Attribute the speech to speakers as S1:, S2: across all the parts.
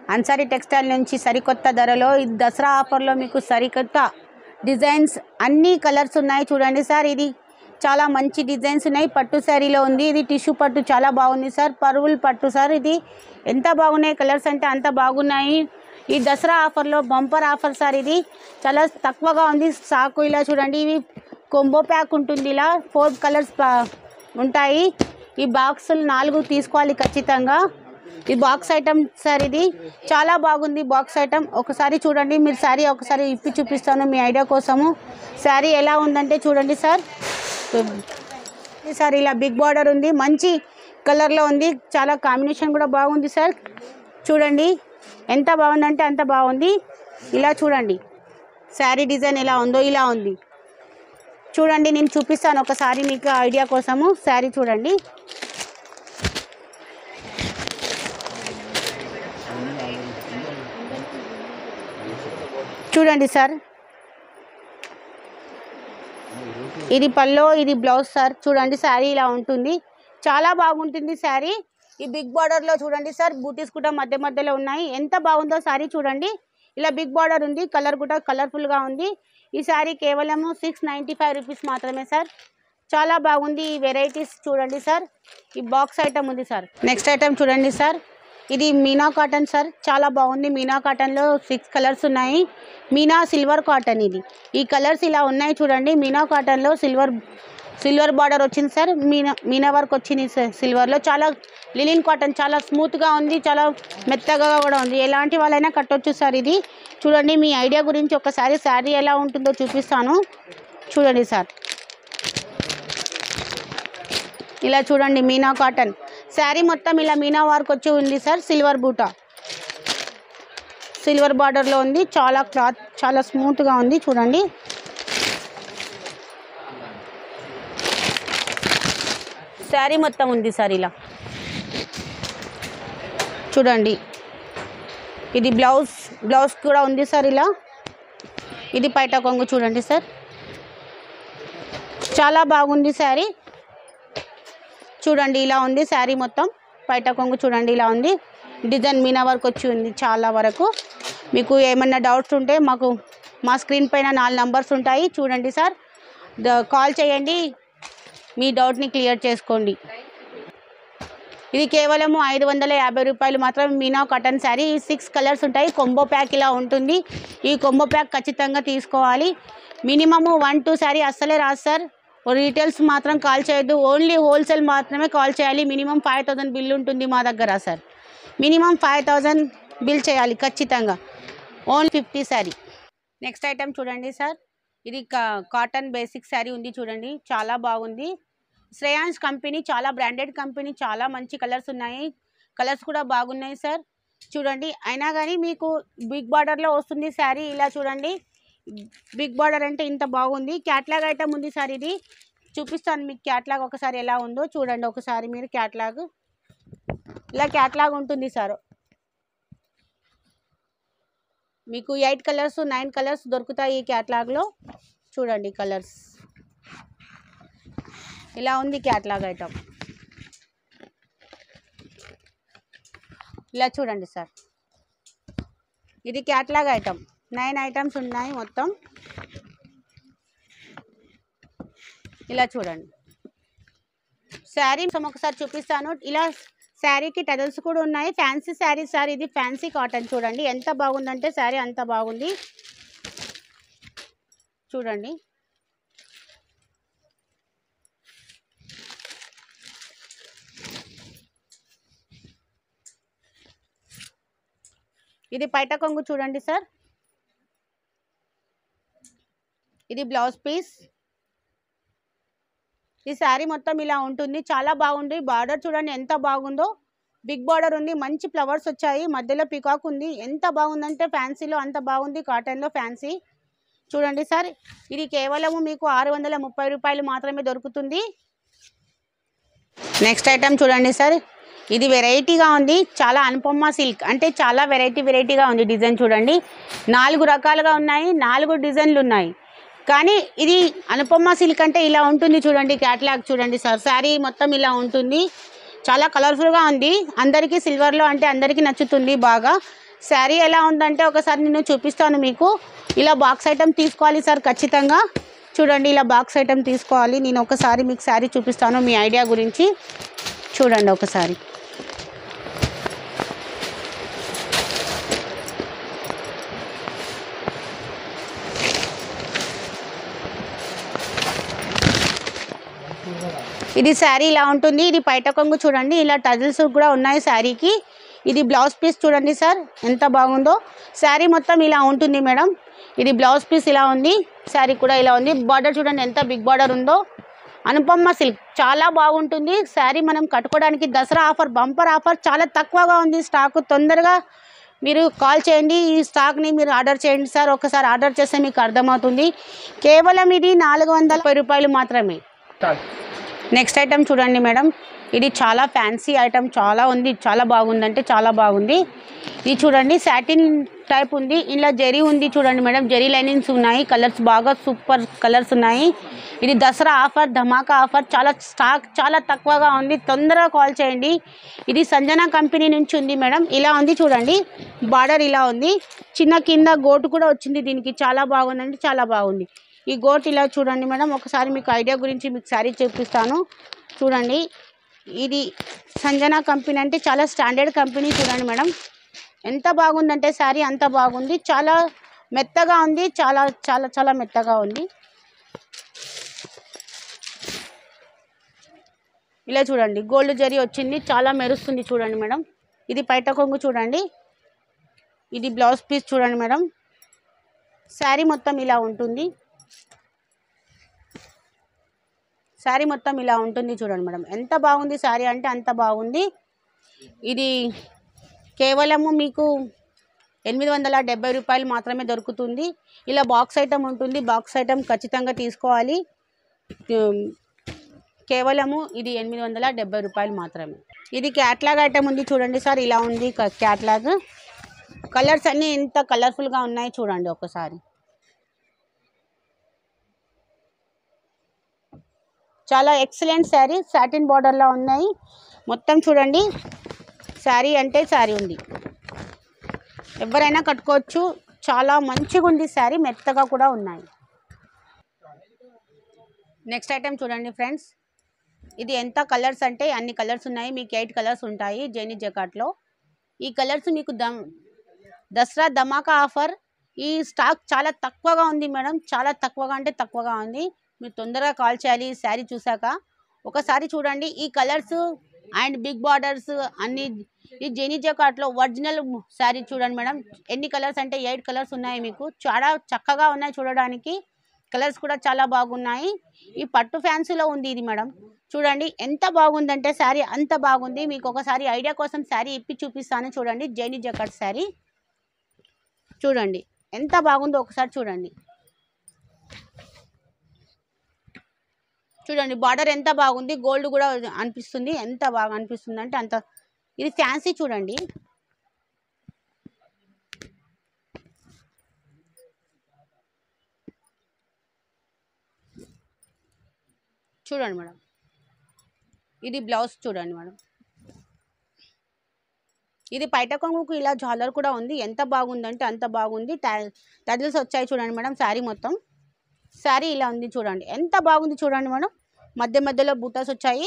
S1: Ansari textile నుంచి సరికొత్త ధరలో ఈ దసరా ఆఫర్లో మీకు సరికొత్త డిజైన్స్ అన్ని కలర్స్ ఉన్నాయి చూడండి సార్ ఇది చాలా మంచి డిజైన్స్ ఉన్నాయి పట్టు శారీలో ఉంది ఇది టిష్యూ పట్టు చాలా బాగుంది సార్ పరువులు పట్టు సార్ ఇది ఎంత బాగున్నాయి కలర్స్ అంటే అంత బాగున్నాయి ఈ దసరా ఆఫర్లో బంపర్ ఆఫర్ సార్ ఇది చాలా తక్కువగా ఉంది సాకు ఇలా చూడండి ఇవి కొంబో ప్యాక్ ఉంటుంది ఇలా ఫోర్ కలర్స్ ఉంటాయి ఈ బాక్సులు నాలుగు తీసుకోవాలి ఖచ్చితంగా ఈ బాక్స్ ఐటమ్ సార్ ఇది చాలా బాగుంది బాక్స్ ఐటమ్ ఒకసారి చూడండి మీరు శారీ ఒకసారి ఇప్పి చూపిస్తాను మీ ఐడియా కోసము శారీ ఎలా ఉందంటే చూడండి సార్ సార్ ఇలా బిగ్ బార్డర్ ఉంది మంచి కలర్లో ఉంది చాలా కాంబినేషన్ కూడా బాగుంది సార్ చూడండి ఎంత బాగుందంటే అంత బాగుంది ఇలా చూడండి శారీ డిజైన్ ఎలా ఉందో ఇలా ఉంది చూడండి నేను చూపిస్తాను ఒకసారి మీకు ఐడియా కోసము శారీ చూడండి చూడండి సార్ ఇది పల్లో ఇది బ్లౌజ్ సార్ చూడండి శారీ ఇలా ఉంటుంది చాలా బాగుంటుంది శారీ ఈ బిగ్ బార్డర్లో చూడండి సార్ బూటీస్ కూడా మధ్య మధ్యలో ఉన్నాయి ఎంత బాగుందో శారీ చూడండి ఇలా బిగ్ బార్డర్ ఉంది కలర్ కూడా కలర్ఫుల్గా ఉంది ఈ శారీ కేవలము సిక్స్ నైంటీ ఫైవ్ రూపీస్ మాత్రమే సార్ చాలా బాగుంది ఈ వెరైటీస్ చూడండి సార్ ఈ బాక్స్ ఐటమ్ ఉంది సార్ నెక్స్ట్ ఐటమ్ చూడండి సార్ ఇది మీనా కాటన్ సార్ చాలా బాగుంది మీనా కాటన్లో సిక్స్ కలర్స్ ఉన్నాయి మీనా సిల్వర్ కాటన్ ఇది ఈ కలర్స్ ఇలా ఉన్నాయి చూడండి మీనా కాటన్లో సిల్వర్ సిల్వర్ బార్డర్ వచ్చింది సార్ మీనా మీనా వర్క్ వచ్చింది సార్ సిల్వర్లో చాలా లిలిన్ కాటన్ చాలా స్మూత్గా ఉంది చాలా మెత్తగా కూడా ఉంది ఎలాంటి వాళ్ళైనా కట్టొచ్చు సార్ ఇది చూడండి మీ ఐడియా గురించి ఒకసారి శారీ ఎలా ఉంటుందో చూపిస్తాను చూడండి సార్ ఇలా చూడండి మీనా కాటన్ శారీ మొత్తం ఇలా మీనా వర్క్ వచ్చి ఉంది సార్ సిల్వర్ బూటా సిల్వర్ బార్డర్లో ఉంది చాలా క్లాత్ చాలా స్మూత్గా ఉంది చూడండి శారీ మొత్తం ఉంది సార్ ఇలా చూడండి ఇది బ్లౌజ్ బ్లౌజ్ కూడా ఉంది సార్ ఇలా ఇది పైట కొంగు చూడండి సార్ చాలా బాగుంది శారీ చూడండి ఇలా ఉంది శారీ మొత్తం పైట కొంగు చూడండి ఇలా ఉంది డిజైన్ మీనా వర్క్ వచ్చి ఉంది చాలా వరకు మీకు ఏమన్నా డౌట్స్ ఉంటే మాకు మా స్క్రీన్ పైన నాలుగు నంబర్స్ ఉంటాయి చూడండి సార్ ద- కాల్ చేయండి మీ డౌట్ని క్లియర్ చేసుకోండి ఇది కేవలము ఐదు వందల యాభై రూపాయలు మాత్రం మీనా కాటన్ శారీ ఈ సిక్స్ కలర్స్ ఉంటాయి కొంబో ప్యాక్ ఇలా ఉంటుంది ఈ కొంబో ప్యాక్ ఖచ్చితంగా తీసుకోవాలి మినిమము వన్ టూ శారీ అస్సలే రాదు సార్ రీటైల్స్ మాత్రం కాల్ చేయొద్దు ఓన్లీ హోల్సేల్ మాత్రమే కాల్ చేయాలి మినిమం ఫైవ్ థౌసండ్ బిల్ ఉంటుంది మా దగ్గర sir minimum five thousand bill చేయాలి ఖచ్చితంగా only fifty sari next item చూడండి సార్ ఇది కా- కాటన్ బేసిక్ శారీ ఉంది చూడండి చాలా బాగుంది శ్రేయాన్స్ కంపెనీ చాలా బ్రాండెడ్ కంపెనీ చాలా మంచి కలర్స్ ఉన్నాయి కలర్స్ కూడా బాగున్నాయి సార్ చూడండి అయినా కానీ మీకు బిగ్ బార్డర్లో వస్తుంది శారీ ఇలా చూడండి బిగ్ బార్డర్ అంటే ఇంత బాగుంది క్యాట్లాగ్ ఐటమ్ ఉంది సార్ ఇది చూపిస్తాను మీకు క్యాట్లాగ్ ఒకసారి ఎలా ఉందో చూడండి ఒకసారి మీరు క్యాట్లాగ్ ఇలా క్యాట్లాగ్ ఉంటుంది సార్ మీకు ఎయిట్ కలర్స్ నైన్ కలర్స్ దొరుకుతాయి ఈ క్యాట్లాగ్లో చూడండి కలర్స్ ఇలా ఉంది క్యాట్లాగ్ ఐటమ్ ఇలా చూడండి సార్ ఇది క్యాట్లాగ్ ఐటమ్ నైన్ ఐటమ్స్ ఉన్నాయి మొత్తం ఇలా చూడండి శారీ మొత్తం ఒకసారి చూపిస్తాను ఇలా శారీకి టెదల్స్ కూడా ఉన్నాయి ఫ్యాన్సీ శారీ సార్ ఇది ఫ్యాన్సీ కాటన్ చూడండి ఎంత బాగుందంటే శారీ అంత బాగుంది చూడండి ఇది పైట కొంగు చూడండి సార్ ఇది బ్లౌజ్ పీస్ ఈ శారీ మొత్తం ఇలా ఉంటుంది చాలా బాగుంది బార్డర్ చూడండి ఎంత బాగుందో బిగ్ బార్డర్ ఉంది మంచి ఫ్లవర్స్ వచ్చాయి మధ్యలో పికాక్ ఉంది ఎంత బాగుందంటే ఫ్యాన్సీలో అంత బాగుంది కాటన్లో ఫ్యాన్సీ చూడండి సార్ ఇది కేవలము మీకు ఆరు వందల ముప్పై రూపాయలు మాత్రమే దొరుకుతుంది నెక్స్ట్ ఐటమ్ చూడండి సార్ ఇది వెరైటీగా ఉంది చాలా అనుపమ సిల్క్ అంటే చాలా వెరైటీ వెరైటీగా ఉంది డిజైన్ చూడండి నాలుగు రకాలుగా ఉన్నాయి నాలుగు డిజైన్లు ఉన్నాయి కానీ ఇది అనుపమ సిల్క్ అంటే ఇలా ఉంటుంది చూడండి క్యాట్లాగ్ చూడండి సార్ శారీ మొత్తం ఇలా ఉంటుంది చాలా కలర్ఫుల్గా ఉంది అందరికీ సిల్వర్లో అంటే అందరికీ నచ్చుతుంది బాగా శారీ ఎలా ఉందంటే ఒకసారి నేను చూపిస్తాను మీకు ఇలా బాక్స్ ఐటమ్ తీసుకోవాలి సార్ ఖచ్చితంగా చూడండి ఇలా బాక్స్ ఐటమ్ తీసుకోవాలి నేను ఒకసారి మీకు శారీ చూపిస్తాను మీ ఐడియా గురించి చూడండి ఒకసారి ఇది శారీ ఇలా ఉంటుంది ఇది పైట కొంగు చూడండి ఇలా టజిల్స్ కూడా ఉన్నాయి శారీకి ఇది బ్లౌజ్ పీస్ చూడండి సార్ ఎంత బాగుందో శారీ మొత్తం ఇలా ఉంటుంది మేడం ఇది బ్లౌజ్ పీస్ ఇలా ఉంది శారీ కూడా ఇలా ఉంది బార్డర్ చూడండి ఎంత బిగ్ బార్డర్ ఉందో అనుపమ సిల్క్ చాలా బాగుంటుంది శారీ మనం కట్టుకోవడానికి దసరా ఆఫర్ బంపర్ ఆఫర్ చాలా తక్కువగా ఉంది స్టాక్ తొందరగా మీరు కాల్ చేయండి ఈ స్టాక్ని మీరు ఆర్డర్ చేయండి సార్ ఒకసారి ఆర్డర్ చేస్తే మీకు అర్థమవుతుంది కేవలం ఇది నాలుగు వందల ముప్పై రూపాయలు మాత్రమే నెక్స్ట్ ఐటమ్ చూడండి మేడం ఇది చాలా ఫ్యాన్సీ ఐటమ్ చాలా ఉంది చాలా బాగుంది అంటే చాలా బాగుంది ఇది చూడండి సాటిన్ టైప్ ఉంది ఇలా జెరీ ఉంది చూడండి మేడం జెరీ లైనింగ్స్ ఉన్నాయి కలర్స్ బాగా సూపర్ కలర్స్ ఉన్నాయి ఇది దసరా ఆఫర్ ధమాకా ఆఫర్ చాలా స్టాక్ చాలా తక్కువగా ఉంది తొందరగా కాల్ చేయండి ఇది సంజన కంపెనీ నుంచి ఉంది మేడం ఇలా ఉంది చూడండి బార్డర్ ఇలా ఉంది చిన్న కింద గోటు కూడా వచ్చింది దీనికి చాలా బాగుందండి చాలా బాగుంది ఈ గోట్ ఇలా చూడండి మేడం ఒకసారి మీకు ఐడియా గురించి మీకు శారీ చూపిస్తాను చూడండి ఇది సంజన కంపెనీ అంటే చాలా స్టాండర్డ్ కంపెనీ చూడండి మేడం ఎంత బాగుందంటే శారీ అంత బాగుంది చాలా మెత్తగా ఉంది చాలా చాలా చాలా మెత్తగా ఉంది ఇలా చూడండి గోల్డ్ జరీ వచ్చింది చాలా మెరుస్తుంది చూడండి మేడం ఇది పైట కొంగు చూడండి ఇది బ్లౌజ్ పీస్ చూడండి మేడం శారీ మొత్తం ఇలా ఉంటుంది శారీ మొత్తం ఇలా ఉంటుంది చూడండి మేడం ఎంత బాగుంది శారీ అంటే అంత బాగుంది ఇది కేవలము మీకు ఎనిమిది వందల డెబ్బై రూపాయలు మాత్రమే దొరుకుతుంది ఇలా బాక్స్ ఐటమ్ ఉంటుంది బాక్స్ ఐటమ్ ఖచ్చితంగా తీసుకోవాలి ఉమ్, కేవలము ఇది ఎనిమిది వందల డెబ్బై రూపాయలు మాత్రమే ఇది క్యాట్లాగ్ ఐటమ్ ఉంది చూడండి సార్ ఇలా ఉంది క్యాట్లాగ్ కలర్స్ అన్నీ ఎంత కలర్ఫుల్గా ఉన్నాయి చూడండి ఒకసారి చాలా ఎక్సలెంట్ శారీ సాటిన్ బార్డర్లో ఉన్నాయి మొత్తం చూడండి శారీ అంటే శారీ ఉంది ఎవరైనా కట్టుకోవచ్చు చాలా మంచిగా ఉంది శారీ మెత్తగా కూడా ఉన్నాయి నెక్స్ట్ ఐటెం చూడండి ఫ్రెండ్స్ ఇది ఎంత కలర్స్ అంటే అన్ని కలర్స్ ఉన్నాయి మీకు ఎయిట్ కలర్స్ ఉంటాయి జైని జకాట్లో ఈ కలర్స్ మీకు దమ్ దసరా ధమాకా ఆఫర్ ఈ స్టాక్ చాలా తక్కువగా ఉంది మేడం చాలా తక్కువగా అంటే తక్కువగా ఉంది మీరు తొందరగా కాల్ చేయాలి ఈ శారీ చూసాక ఒకసారి చూడండి ఈ కలర్స్ అండ్ బిగ్ బార్డర్స్ అన్ని ఈ జెనీ జకాట్లో ఒరిజినల్ శారీ చూడండి మేడం ఎన్ని కలర్స్ అంటే ఎయిట్ కలర్స్ ఉన్నాయి మీకు చాలా చక్కగా ఉన్నాయి చూడడానికి కలర్స్ కూడా చాలా బాగున్నాయి ఈ పట్టు ఫ్యాన్సీలో ఉంది ఇది మేడం చూడండి ఎంత బాగుందంటే శారీ అంత బాగుంది మీకు ఒకసారి ఐడియా కోసం శారీ ఇప్పి చూపిస్తాను చూడండి జైని జకట్ శారీ చూడండి ఎంత బాగుందో ఒకసారి చూడండి చూడండి బార్డర్ ఎంత బాగుంది గోల్డ్ కూడా అనిపిస్తుంది ఎంత బాగా అనిపిస్తుంది అంటే అంత ఇది ఫ్యాన్సీ చూడండి చూడండి మేడం ఇది బ్లౌజ్ చూడండి మేడం ఇది పైట కొంగుకు ఇలా జాలర్ కూడా ఉంది ఎంత బాగుందంటే అంత బాగుంది టజిల్స్ వచ్చాయి చూడండి మేడం శారీ మొత్తం శారీ ఇలా ఉంది చూడండి ఎంత బాగుంది చూడండి మేడం మధ్య మధ్యలో బూటాస్ వచ్చాయి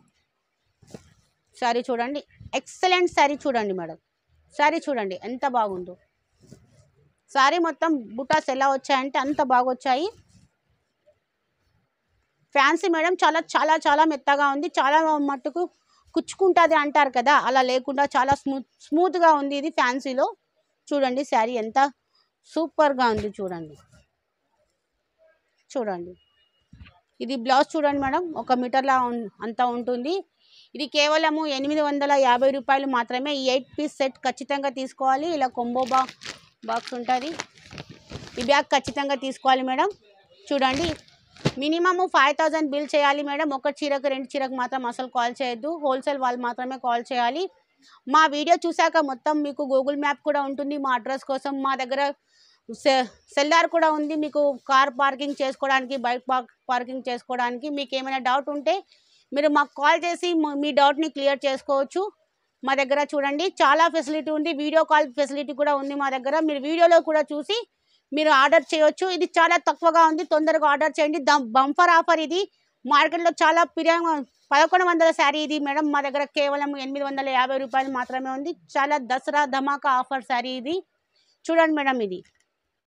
S1: శారీ చూడండి ఎక్సలెంట్ శారీ చూడండి మేడం శారీ చూడండి ఎంత బాగుందో శారీ మొత్తం బుటాస్ ఎలా వచ్చాయంటే అంత బాగా వచ్చాయి ఫ్యాన్సీ మేడం చాలా చాలా చాలా మెత్తగా ఉంది చాలా మట్టుకు కుచ్చుకుంటుంది అంటారు కదా అలా లేకుండా చాలా స్మూత్ స్మూత్గా ఉంది ఇది ఫ్యాన్సీలో చూడండి శారీ ఎంత సూపర్గా ఉంది చూడండి చూడండి ఇది బ్లౌజ్ చూడండి మేడం ఒక మీటర్లా ఉం- అంతా ఉంటుంది ఇది కేవలము ఎనిమిది వందల యాభై రూపాయలు మాత్రమే ఈ ఎయిట్ పీస్ సెట్ ఖచ్చితంగా తీసుకోవాలి ఇలా కొంబో బా బాక్స్ ఉంటుంది ఈ బ్యాగ్ ఖచ్చితంగా తీసుకోవాలి మేడం చూడండి మినిమమ్ ఫైవ్ థౌజండ్ బిల్ చేయాలి మేడం ఒక చీరకు రెండు చీరకు మాత్రం అసలు కాల్ చేయొద్దు హోల్సేల్ వాళ్ళు మాత్రమే కాల్ చేయాలి మా వీడియో చూశాక మొత్తం మీకు గూగుల్ మ్యాప్ కూడా ఉంటుంది మా అడ్రస్ కోసం మా దగ్గర సె- సెల్లార్ కూడా ఉంది మీకు కార్ పార్కింగ్ చేసుకోవడానికి బైక్ పార్క్ పార్కింగ్ చేసుకోవడానికి మీకు ఏమైనా డౌట్ ఉంటే మీరు మాకు కాల్ చేసి మ- మీ డౌట్ని క్లియర్ చేసుకోవచ్చు మా దగ్గర చూడండి చాలా ఫెసిలిటీ ఉంది వీడియో కాల్ ఫెసిలిటీ కూడా ఉంది మా దగ్గర మీరు వీడియోలో కూడా చూసి మీరు ఆర్డర్ చేయొచ్చు ఇది చాలా తక్కువగా ఉంది తొందరగా ఆర్డర్ చేయండి బంఫర్ ఆఫర్ ఇది మార్కెట్లో చాలా పిరియంగా పదకొండు వందల శారీ ఇది మేడం మా దగ్గర కేవలం ఎనిమిది వందల యాభై రూపాయలు మాత్రమే ఉంది చాలా దసరా ధమాకా ఆఫర్ శారీ ఇది చూడండి మేడం ఇది